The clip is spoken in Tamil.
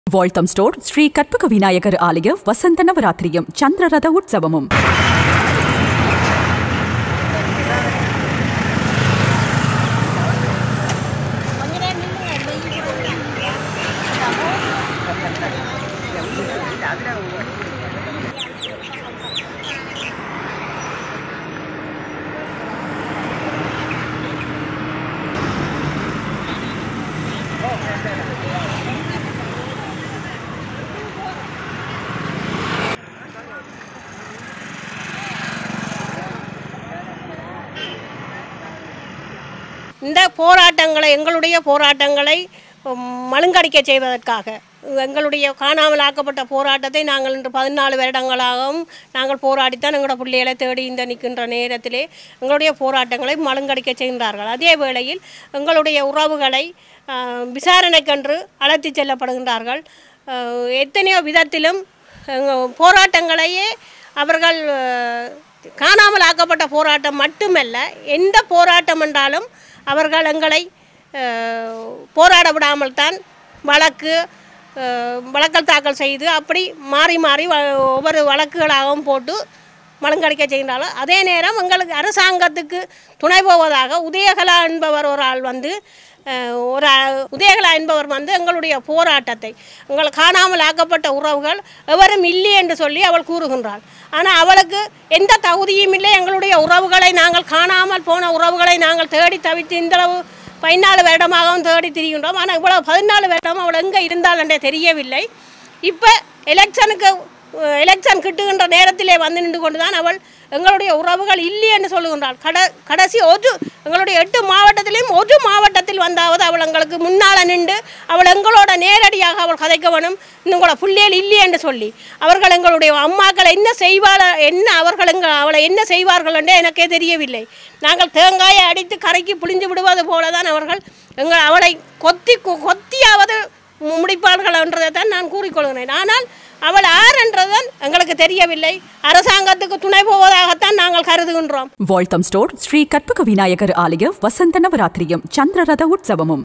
వాల్టమ్ స్టోర్ శ్రీ కற்பక వినాయకర్ ఆలయ వసంత నవరాత్రియం చంద్రరథ ఉత్సవముం இந்த போராட்டங்களை எங்களுடைய போராட்டங்களை உம், மழுங்கடிக்க செய்வதற்காக எங்களுடைய காணாமல் ஆக்கப்பட்ட போராட்டத்தை நாங்கள் இன்று பதினாலு வருடங்களாகவும் நாங்கள் போராடித்தான் எங்களோட பிள்ளைகளை தேடி இந்த நிற்கின்ற நேரத்திலே எங்களுடைய போராட்டங்களை மழுங்கடிக்க செய்கின்றார்கள் அதே வேளையில் எங்களுடைய உறவுகளை ஆஹ், விசாரணைக்கென்று அழைத்து செல்லப்படுகின்றார்கள் ஆஹ், எத்தனையோ விதத்திலும் எங்க- போராட்டங்களையே அவர்கள் ஆஹ், காணாமல் ஆக்கப்பட்ட போராட்டம் மட்டுமல்ல எந்த போராட்டம் என்றாலும் அவர்கள் எங்களை அஹ், போராட விடாமல் தான் வழக்கு அஹ், வழக்கல் தாக்கல் செய்து அப்படி மாறி மாறி வ- ஒவ்வொரு வழக்குகளாகவும் போட்டு மலங்கடிக்க செய்கின்றாலும் அதே நேரம் எங்களுக்கு அரசாங்கத்துக்கு துணை போவதாக உதயகலா என்பவர் ஒரு ஆள் வந்து அஹ், ஒரு ஆ- உதயகலா என்பவர் வந்து எங்களுடைய போராட்டத்தை எங்கள் காணாமல் ஆக்கப்பட்ட உறவுகள் எவரும் இல்லை என்று சொல்லி அவள் கூறுகின்றாள் ஆனால் அவளுக்கு எந்த தகுதியும் இல்லை எங்களுடைய உறவுகளை நாங்கள் காணாமல் போன உறவுகளை நாங்கள் தேடி தவித்து இந்தளவு பதினாலு வருடமாகவும் தேடி திரிகின்றோம் ஆனால் இவ்வளவு பதினாலு வருடம் அவள் எங்கே இருந்தாள் என்றே தெரியவில்லை இப்போ எலெக்ஷனுக்கு எலெக்ஷன் கிட்டுகின்ற நேரத்திலே வந்து நின்று கொண்டு தான் அவள் எங்களுடைய உறவுகள் இல்லை என்று சொல்லுகின்றாள் கட கடைசி ஒரு எங்களுடைய எட்டு மாவட்டத்திலையும் ஒரு மாவட்டத்தில் வந்தாவது அவள் எங்களுக்கு முன்னால் நின்று அவள் எங்களோட நேரடியாக அவள் கதைக்க வேணும் இன்னும் கூட பிள்ளைகள் இல்லை என்று சொல்லி அவர்கள் எங்களுடைய அம்மாக்களை என்ன செய்வாள் என்ன அவர்கள் எங்க அவளை என்ன செய்வார்கள் என்றே எனக்கே தெரியவில்லை நாங்கள் தேங்காயை அடித்து கரைக்கு புளிஞ்சு விடுவது போல தான் அவர்கள் எங்கள் அவளை கொத்தி கு- கொத்தியாவது மு- முடிப்பார்கள் என்றதை தான் நான் கூறிக்கொள்கிறேன் ஆனால் அவள் யார் என்றதான் எங்களுக்கு தெரியவில்லை அரசாங்கத்துக்கு துணை போவதாகத்தான் நாங்கள் கருதுகின்றோம் వాల్టమ్ స్టోర్ శ్రీ కற்பక వినాయకర్ ఆలయ వసంత నవరాత్రియం చంద్రరథ ఉత్సవముం